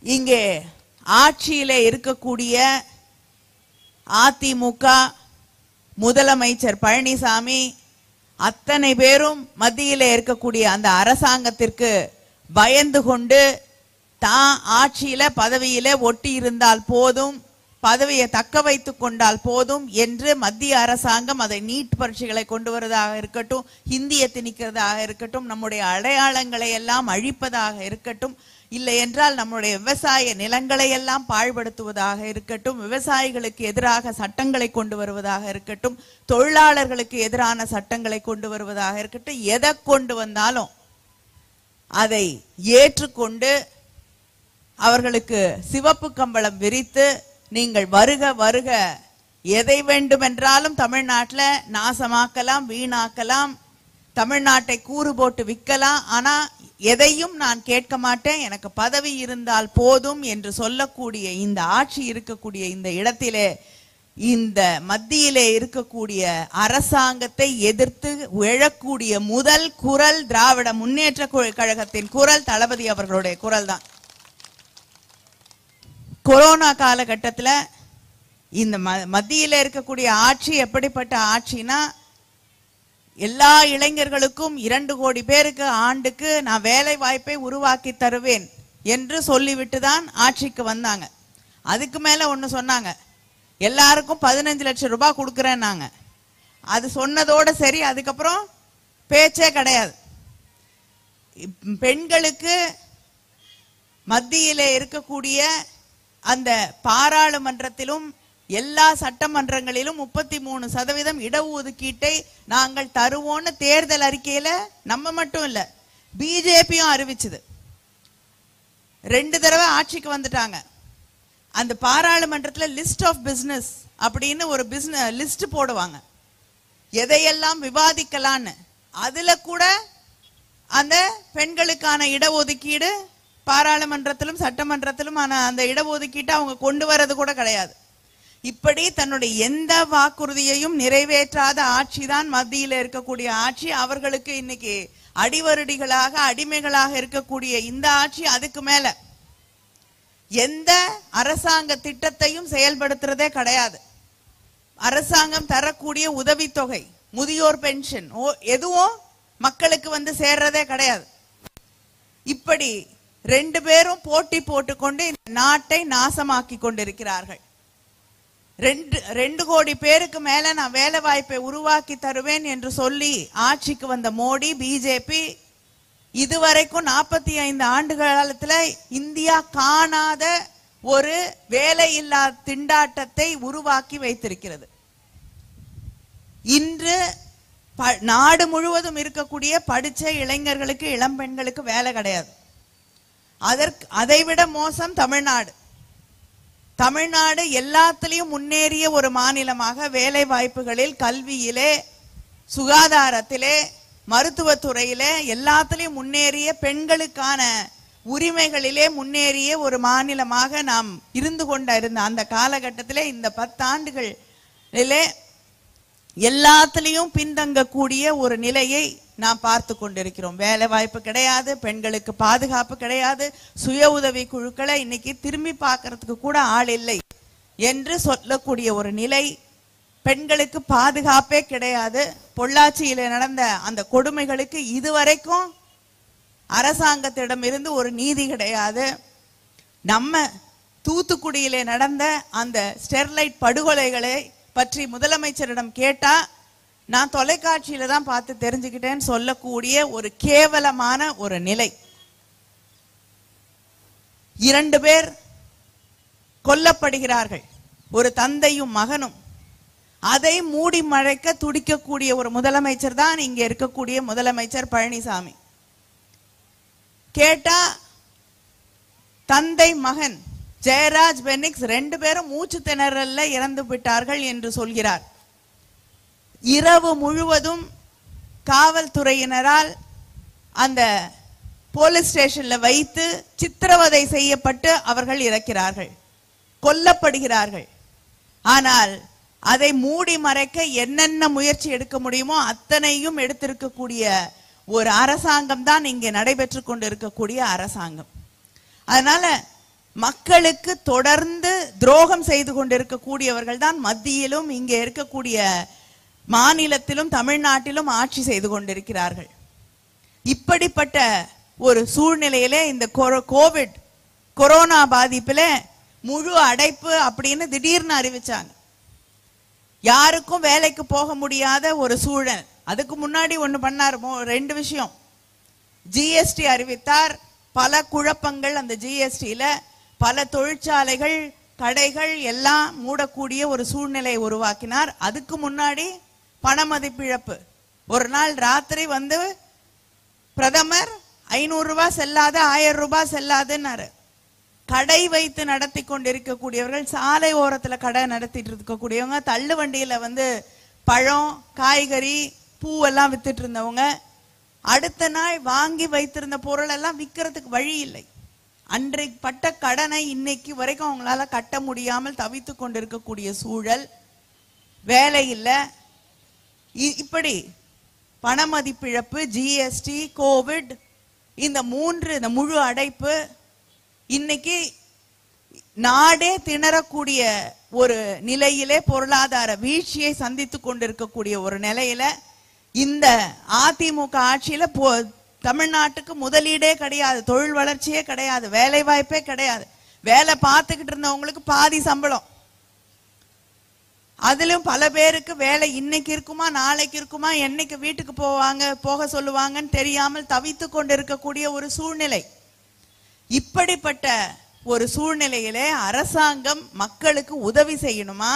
இங்கே ஆட்சியிலே இருக்கக்கூடிய அதிமுக முதலமைச்சர் பழனிசாமி அத்தனை பேரும் மத்தியிலே இருக்கக்கூடிய அந்த அரசாங்கத்திற்கு பயந்து கொண்டு தான் ஆட்சியில பதவியில ஒட்டி இருந்தால் போதும் பதவியை தக்க வைத்துக் கொண்டால் போதும் என்று மத்திய அரசாங்கம் அதை நீட் பரீட்சைகளை கொண்டு வருவதாக இருக்கட்டும் ஹிந்தியை திணிக்கிறதாக இருக்கட்டும் நம்முடைய அடையாளங்களை எல்லாம் அழிப்பதாக இருக்கட்டும் இல்லை என்றால் நம்முடைய விவசாய நிலங்களை எல்லாம் பாழ்படுத்துவதாக இருக்கட்டும் விவசாயிகளுக்கு எதிராக சட்டங்களை கொண்டு வருவதாக இருக்கட்டும் தொழிலாளர்களுக்கு எதிரான சட்டங்களை கொண்டு வருவதாக இருக்கட்டும் எதை கொண்டு வந்தாலும் அதை ஏற்றுக்கொண்டு அவர்களுக்கு சிவப்பு கம்பளம் விரித்து நீங்கள் வருக வருக எதை வேண்டுமென்றாலும் தமிழ்நாட்டுல நாசமாக்கலாம் வீணாக்கலாம் தமிழ்நாட்டை கூறு போட்டு விற்கலாம் ஆனா எதையும் நான் கேட்க மாட்டேன் எனக்கு பதவி இருந்தால் போதும் என்று சொல்லக்கூடிய இந்த ஆட்சி இருக்கக்கூடிய இந்த இடத்திலே இந்த மத்தியிலே இருக்கக்கூடிய அரசாங்கத்தை எதிர்த்து எழக்கூடிய முதல் குரல் திராவிட முன்னேற்ற கு- கழகத்தின் குரல் தளபதி அவர்களுடைய குரல் தான் கொரோனா காலகட்டத்துல இந்த ம மத்தியில இருக்கக்கூடிய ஆட்சி எப்படிப்பட்ட ஆட்சினா எல்லா இளைஞர்களுக்கும் இரண்டு கோடி பேருக்கு ஆண்டுக்கு நான் வேலை வாய்ப்பை உருவாக்கி தருவேன் என்று சொல்லிவிட்டு தான் ஆட்சிக்கு வந்தாங்க அதுக்கு மேல ஒண்ணு சொன்னாங்க எல்லாருக்கும் பதினஞ்சு லட்சம் ரூபாய் கொடுக்குறேன்னாங்க அது சொன்னதோட சரி அதுக்கப்புறம் பேச்சே கிடையாது இப்- பெண்களுக்கு மத்தியிலே இருக்கக்கூடிய அந்த பாராளுமன்றத்திலும் எல்லா சட்டமன்றங்களிலும் முப்பத்தி மூணு சதவீதம் இடஒதுக்கீட்டை நாங்கள் தருவோம்னு தேர்தல் அறிக்கையில நம்ம மட்டும் இல்ல பிஜேபியும் அறிவிச்சது ரெண்டு தடவை ஆட்சிக்கு வந்துட்டாங்க அந்த பாராளுமன்றத்துல லிஸ்ட் ஆஃப் பிசினஸ் அப்படின்னு ஒரு பிசினஸ் லிஸ்ட் போடுவாங்க எதையெல்லாம் விவாதிக்கலான்னு அதுல கூட அந்த பெண்களுக்கான இடஒதுக்கீடு பாராளுமன்றத்திலும் சட்டமன்றத்திலும் ஆன அந்த இடஒதுக்கீட்டை அவங்க கொண்டு வர்றது கூட கிடையாது இப்படி தன்னுடைய எந்த வாக்குறுதியையும் நிறைவேற்றாத ஆட்சி தான் மத்தியில் இருக்கக்கூடிய ஆட்சி அவர்களுக்கு இன்னைக்கு அடிவருடிகளாக அடிமைகளாக இருக்கக்கூடிய இந்த ஆட்சி அதுக்கு மேல எந்த அரசாங்க திட்டத்தையும் செயல்படுத்துறதே கிடையாது அரசாங்கம் தரக்கூடிய உதவித்தொகை முதியோர் பென்ஷன் ஓ எதுவும் மக்களுக்கு வந்து சேர்றதே கிடையாது இப்படி ரெண்டு பேரும் போட்டி போட்டுக்கொண்டு இந்த நாட்டை நாசமாக்கி கொண்டிருக்கிறார்கள் ரெண்டு ரெண்டு கோடி பேருக்கு மேல நான் வேலை வாய்ப்பை உருவாக்கி தருவேன் என்று சொல்லி ஆட்சிக்கு வந்த மோடி பிஜேபி இதுவரைக்கும் நாற்பத்தி ஐந்து ஆண்டு காலத்துல இந்தியா காணாத ஒரு வேலையில்லா திண்டாட்டத்தை உருவாக்கி வைத்திருக்கிறது இன்று ப- நாடு முழுவதும் இருக்கக்கூடிய படிச்ச இளைஞர்களுக்கு இளம் பெண்களுக்கு வேலை கிடையாது அதற்கு அதைவிட மோசம் தமிழ்நாடு தமிழ்நாடு எல்லாத்துலயும் முன்னேறிய ஒரு மாநிலமாக வேலை வாய்ப்புகளில் கல்வியிலே சுகாதாரத்திலே மருத்துவத்துறையிலே எல்லாத்துலயும் முன்னேறிய பெண்களுக்கான உரிமைகளிலே முன்னேறிய ஒரு மாநிலமாக நாம் இருந்து கொண்ட இருந்த அந்த காலகட்டத்திலே இந்த பத்தாண்டுகளிலே எல்லாத்துலயும் பின்தங்கக்கூடிய ஒரு நிலையை நாம் பார்த்து கொண்டிருக்கிறோம் வேலை வாய்ப்பு கிடையாது பெண்களுக்கு பாதுகாப்பு கிடையாது சுய உதவி குழுக்களை இன்னைக்கு திரும்பி பார்க்கறதுக்கு கூட ஆள் இல்லை என்று சொல்லக்கூடிய ஒரு நிலை பெண்களுக்கு பாதுகாப்பே கிடையாது பொள்ளாச்சியில நடந்த அந்த கொடுமைகளுக்கு இதுவரைக்கும் அரசாங்கத்திடமிருந்து ஒரு நீதி கிடையாது நம்ம தூத்துக்குடியிலே நடந்த அந்த ஸ்டெர்லைட் படுகொலைகளை பற்றி முதலமைச்சரிடம் கேட்டா நான் தொலைக்காட்சியில தான் பார்த்து தெரிஞ்சுக்கிட்டேன்னு சொல்லக்கூடிய ஒரு கேவலமான ஒரு நிலை இரண்டு பேர் கொல்லப்படுகிறார்கள் ஒரு தந்தையும் மகனும் அதை மூடி மறைக்க துடிக்கக்கூடிய ஒரு முதலமைச்சர் தான் இங்க இருக்கக்கூடிய முதலமைச்சர் பழனிசாமி கேட்டா தந்தை மகன் ஜெயராஜ் பெனிக்ஸ் ரெண்டு பேரும் மூச்சு திணறல்ல இறந்து விட்டார்கள் என்று சொல்கிறார் இரவு முழுவதும் காவல்துறையினரால் அந்த போலீஸ் ஸ்டேஷன்ல வைத்து சித்திரவதை செய்யப்பட்டு அவர்கள் இறக்கிறார்கள் கொல்லப்படுகிறார்கள் ஆனால் அதை மூடி மறைக்க என்னென்ன முயற்சி எடுக்க முடியுமோ அத்தனையும் எடுத்திருக்கக்கூடிய ஒரு அரசாங்கம் தான் இங்கே நடைபெற்று கொண்டிருக்கக்கூடிய அரசாங்கம் அதனால மக்களுக்கு தொடர்ந்து துரோகம் செய்து கொண்டிருக்கக்கூடியவர்கள் தான் மத்தியிலும் இங்கே இருக்கக்கூடிய மாநிலத்திலும் தமிழ்நாட்டிலும் ஆட்சி செய்து கொண்டிருக்கிறார்கள் இப்படிப்பட்ட ஒரு சூழ்நிலையிலே இந்த கொரோ- கோவிட் கொரோனா பாதிப்பில் முழு அடைப்பு அப்படின்னு திடீர்னு அறிவிச்சாங்க யாருக்கும் வேலைக்கு போக முடியாத ஒரு சூழல் அதுக்கு முன்னாடி ஒண்ணு பண்ணாரு மோ- ரெண்டு விஷயம் ஜிஎஸ்டி அறிவித்தார் பல குழப்பங்கள் அந்த ஜிஎஸ்டியில பல தொழிற்சாலைகள் கடைகள் எல்லாம் மூடக்கூடிய ஒரு சூழ்நிலையை உருவாக்கினார் அதுக்கு முன்னாடி பண மதிப்பிழப்பு ஒரு நாள் ராத்திரி வந்து பிரதமர் ஐநூறு ரூபாய் செல்லாத ஆயிரம் ரூபாய் செல்லாதுன்னாரு கடை வைத்து நடத்தி கொண்டிருக்கக்கூடியவர்கள் சாலை ஓரத்துல கடை நடத்திட்டு இருக்கக்கூடியவங்க தள்ளு வண்டியில வந்து பழம் காய்கறி பூவெல்லாம் வித்துட்டு இருந்தவங்க அடுத்த நாள் வாங்கி வைத்திருந்த பொருள் எல்லாம் விற்கிறதுக்கு வழி இல்லை அன்றைக்கு பட்ட கடனை இன்னைக்கு வரைக்கும் அவங்களால கட்ட முடியாமல் தவித்து கொண்டிருக்கக்கூடிய சூழல் வேலை இல்லை இ- இப்படி பண மதிப்பிழப்பு ஜிஎஸ்டி கோவிட் இந்த மூன்று இந்த முழு அடைப்பு இன்னைக்கு நாடே திணறக்கூடிய ஒரு நிலையிலே பொருளாதார வீழ்ச்சியை சந்தித்து கொண்டிருக்கக்கூடிய ஒரு நிலையில இந்த அதிமுக ஆட்சியில போ- தமிழ்நாட்டுக்கு முதலீடே கிடையாது தொழில் வளர்ச்சியே கிடையாது வேலை வாய்ப்பே கிடையாது வேலை பார்த்துக்கிட்டு இருந்தவங்களுக்கு பாதி சம்பளம் அதிலும் பல பேருக்கு வேலை இன்னைக்கு இருக்குமா நாளைக்கு இருக்குமா என்னைக்கு வீட்டுக்கு போவாங்க போக சொல்லுவாங்கன்னு தெரியாமல் தவித்து கொண்டிருக்கக்கூடிய ஒரு சூழ்நிலை இப்படிப்பட்ட ஒரு சூழ்நிலையிலே அரசாங்கம் மக்களுக்கு உதவி செய்யணுமா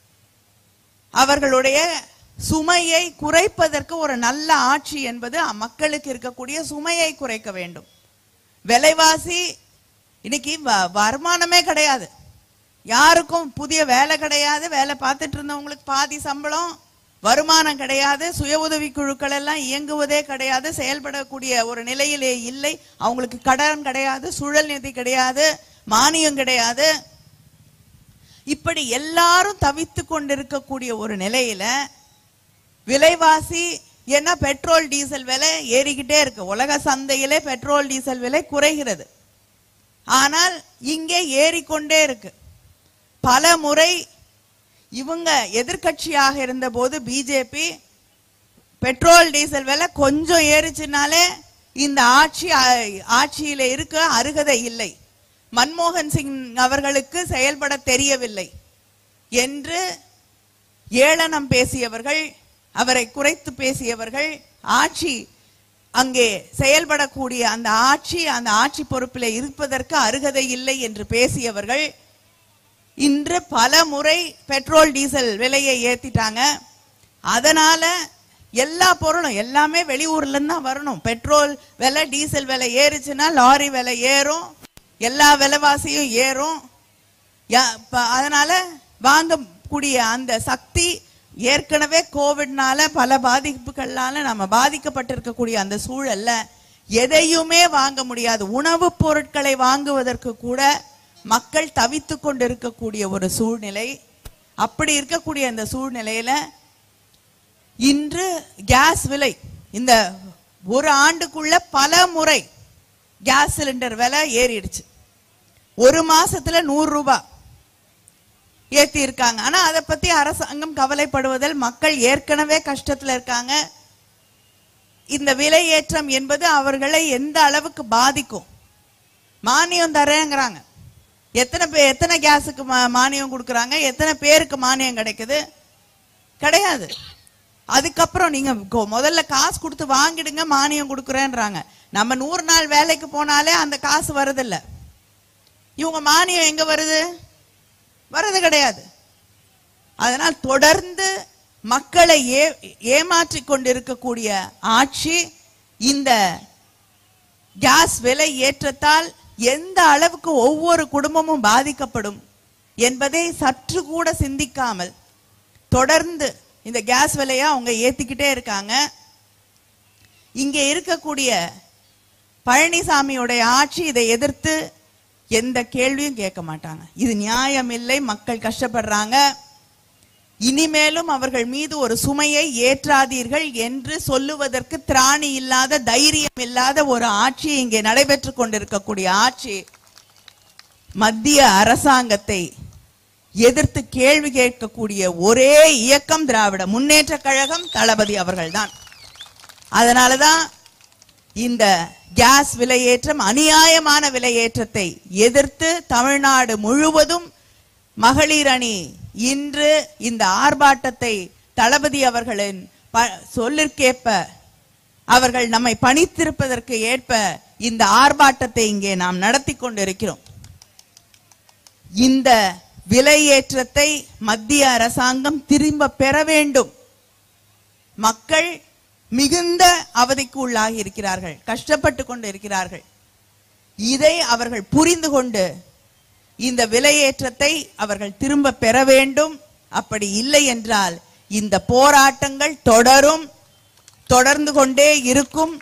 அவர்களுடைய சுமையை குறைப்பதற்கு ஒரு நல்ல ஆட்சி என்பது மக்களுக்கு இருக்கக்கூடிய சுமையை குறைக்க வேண்டும் விலைவாசி இன்னைக்கு வ- வருமானமே கிடையாது யாருக்கும் புதிய வேலை கிடையாது வேலை பார்த்துட்டு இருந்தவங்களுக்கு பாதி சம்பளம் வருமானம் கிடையாது சுய உதவி குழுக்கள் எல்லாம் இயங்குவதே கிடையாது செயல்படக்கூடிய ஒரு நிலையிலே இல்லை அவங்களுக்கு கடன் கிடையாது சுழல் நிதி கிடையாது மானியம் கிடையாது இப்படி எல்லாரும் தவித்து கொண்டிருக்கக்கூடிய ஒரு நிலையில விலைவாசி ஏன்னா பெட்ரோல் டீசல் விலை ஏறிக்கிட்டே இருக்கு உலக சந்தையிலே பெட்ரோல் டீசல் விலை குறைகிறது ஆனால் இங்கே ஏறிக்கொண்டே இருக்கு பல முறை இவங்க எதிர்க்கட்சியாக இருந்தபோது பிஜேபி பெட்ரோல் டீசல் விலை கொஞ்சம் ஏறுச்சுனாலே இந்த ஆட்சி ஆ- ஆட்சியில இருக்க அருகதை இல்லை மன்மோகன் சிங் அவர்களுக்கு செயல்பட தெரியவில்லை என்று ஏளனம் பேசியவர்கள் அவரை குறைத்து பேசியவர்கள் ஆட்சி அங்கே செயல்படக்கூடிய அந்த ஆட்சி அந்த ஆட்சி பொறுப்பில் இருப்பதற்கு அருகதை இல்லை என்று பேசியவர்கள் இன்று பல முறை பெட்ரோல் டீசல் விலையை ஏத்திட்டாங்க அதனால எல்லா பொருளும் எல்லாமே வெளியூர்ல இருந்து தான் வரணும் பெட்ரோல் விலை டீசல் விலை ஏறுச்சுன்னா லாரி விலை ஏறும் எல்லா விலைவாசியும் ஏறும் யா- ப- அதனால வாங்கக்கூடிய அந்த சக்தி ஏற்கனவே கோவிட்னால பல பாதிப்புகள்னால நம்ம பாதிக்கப்பட்டிருக்கக்கூடிய அந்த சூழல்ல எதையுமே வாங்க முடியாது உணவுப் பொருட்களை வாங்குவதற்கு கூட மக்கள் தவித்து கொண்டிருக்கக்கூடிய ஒரு சூழ்நிலை அப்படி இருக்கக்கூடிய அந்த சூழ்நிலையில இன்று கேஸ் விலை இந்த ஒரு ஆண்டுக்குள்ள பல முறை கேஸ் சிலிண்டர் விலை ஏறிடுச்சு ஒரு மாசத்துல நூறு ரூபாய் ஏத்தி இருக்காங்க ஆனா அதை பத்தி அரசாங்கம் கவலைப்படுவதில் மக்கள் ஏற்கனவே கஷ்டத்துல இருக்காங்க இந்த விலை ஏற்றம் என்பது அவர்களை எந்த அளவுக்கு பாதிக்கும் மானியம் தரேங்கிறாங்க எத்தனை பே எத்தனை கேஸுக்கு மா- மானியம் கொடுக்குறாங்க எத்தனை பேருக்கு மானியம் கிடைக்குது கிடையாது அதுக்கப்புறம் நீங்க கொ- முதல்ல காசு கொடுத்து வாங்கிடுங்க மானியம் கொடுக்குறேன்றாங்க நம்ம நூறு நாள் வேலைக்கு போனாலே அந்த காசு வருதில்ல இவங்க மானியம் எங்க வருது வர்றது கிடையாது அதனால் தொடர்ந்து மக்களை ஏ ஏமாற்றிக் கொண்டிருக்கக்கூடிய ஆட்சி இந்த கேஸ் விலை ஏற்றத்தால் எந்த அளவுக்கு ஒவ்வொரு குடும்பமும் பாதிக்கப்படும் என்பதை சற்று கூட சிந்திக்காமல் தொடர்ந்து இந்த கேஸ் விலையை அவங்க ஏத்திக்கிட்டே இருக்காங்க இங்க இருக்கக்கூடிய பழனிசாமியுடைய ஆட்சி இதை எதிர்த்து எந்த கேள்வியும் கேட்க மாட்டாங்க இது நியாயம் இல்லை மக்கள் கஷ்டப்படுறாங்க இனிமேலும் அவர்கள் மீது ஒரு சுமையை ஏற்றாதீர்கள் என்று சொல்லுவதற்கு திராணி இல்லாத தைரியம் இல்லாத ஒரு ஆட்சி இங்கே நடைபெற்றுக் கொண்டிருக்கக்கூடிய ஆட்சி மத்திய அரசாங்கத்தை எதிர்த்து கேள்வி கேட்கக்கூடிய ஒரே இயக்கம் திராவிட முன்னேற்ற கழகம் தளபதி அவர்கள்தான் அதனாலதான் இந்த கேஸ் விலையேற்றம் அநியாயமான விலையேற்றத்தை எதிர்த்து தமிழ்நாடு முழுவதும் மகளிர் அணி இன்று இந்த ஆர்ப்பாட்டத்தை தளபதி அவர்களின் ப- சொல்லிற்கேற்ப அவர்கள் நம்மை பணித்திருப்பதற்கு ஏற்ப இந்த ஆர்ப்பாட்டத்தை இங்கே நாம் நடத்தி கொண்டிருக்கிறோம் இந்த விலையேற்றத்தை மத்திய அரசாங்கம் திரும்ப பெற வேண்டும் மக்கள் மிகுந்த அவதிக்கு உள்ளாகி இருக்கிறார்கள் கஷ்டப்பட்டு கொண்டு இருக்கிறார்கள் இதை அவர்கள் புரிந்து கொண்டு இந்த விலையேற்றத்தை அவர்கள் திரும்ப பெற வேண்டும் அப்படி இல்லை என்றால் இந்த போராட்டங்கள் தொடரும் தொடர்ந்து கொண்டே இருக்கும்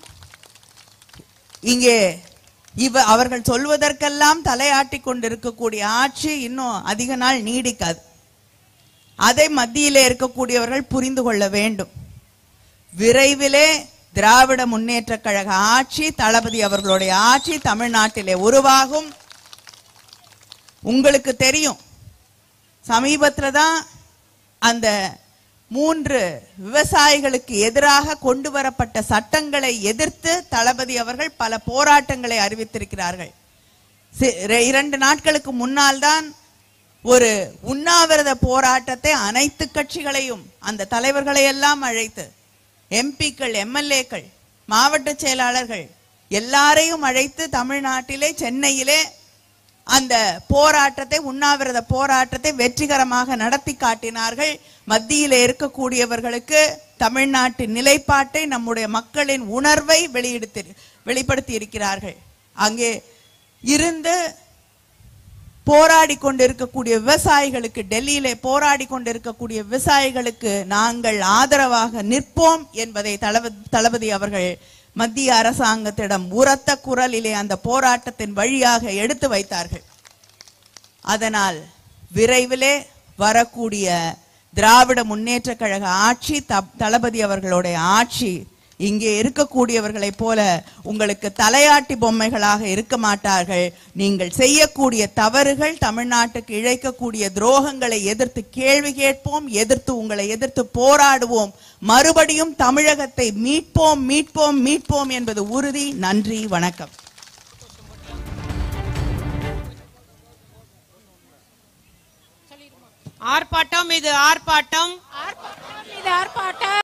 இங்கே இவ அவர்கள் சொல்வதற்கெல்லாம் தலையாட்டிக் கொண்டிருக்கக்கூடிய ஆட்சி இன்னும் அதிக நாள் நீடிக்காது அதை மத்தியிலே இருக்கக்கூடியவர்கள் புரிந்து கொள்ள வேண்டும் விரைவிலே திராவிட முன்னேற்ற கழக ஆட்சி தளபதி அவர்களுடைய ஆட்சி தமிழ்நாட்டிலே உருவாகும் உங்களுக்கு தெரியும் சமீபத்துல தான் அந்த மூன்று விவசாயிகளுக்கு எதிராக கொண்டு வரப்பட்ட சட்டங்களை எதிர்த்து தளபதி அவர்கள் பல போராட்டங்களை அறிவித்திருக்கிறார்கள் சி- ரெ- இரண்டு நாட்களுக்கு முன்னால் தான் ஒரு உண்ணாவிரத போராட்டத்தை அனைத்து கட்சிகளையும் அந்த தலைவர்களை எல்லாம் அழைத்து எம்பிக்கள் எம்எல்ஏக்கள் மாவட்ட செயலாளர்கள் எல்லாரையும் அழைத்து தமிழ்நாட்டிலே சென்னையிலே அந்த போராட்டத்தை உண்ணாவிரத போராட்டத்தை வெற்றிகரமாக நடத்தி காட்டினார்கள் மத்தியிலே இருக்கக்கூடியவர்களுக்கு தமிழ்நாட்டின் நிலைப்பாட்டை நம்முடைய மக்களின் உணர்வை வெளியிடுத்தி வெளிப்படுத்தி இருக்கிறார்கள் அங்கே இருந்து போராடி கொண்டிருக்கக்கூடிய விவசாயிகளுக்கு டெல்லியிலே போராடி கொண்டிருக்கக்கூடிய விவசாயிகளுக்கு நாங்கள் ஆதரவாக நிற்போம் என்பதை தளபதி தளபதி அவர்கள் மத்திய அரசாங்கத்திடம் உரத்த குரலிலே அந்த போராட்டத்தின் வழியாக எடுத்து வைத்தார்கள் அதனால் விரைவிலே வரக்கூடிய திராவிட முன்னேற்ற கழக ஆட்சி த- தளபதி அவர்களுடைய ஆட்சி இங்கே இருக்கக்கூடியவர்களைப் போல உங்களுக்கு தலையாட்டி பொம்மைகளாக இருக்க மாட்டார்கள் நீங்கள் செய்யக்கூடிய தவறுகள் தமிழ்நாட்டுக்கு இழைக்கக்கூடிய துரோகங்களை எதிர்த்து கேள்வி கேட்போம் எதிர்த்து உங்களை எதிர்த்து போராடுவோம் மறுபடியும் தமிழகத்தை மீட்போம் மீட்போம் மீட்போம் என்பது உறுதி நன்றி வணக்கம் ஆர்ப்பாட்டம் இது ஆர்ப்பாட்டம் இது ஆர்ப்பாட்டம்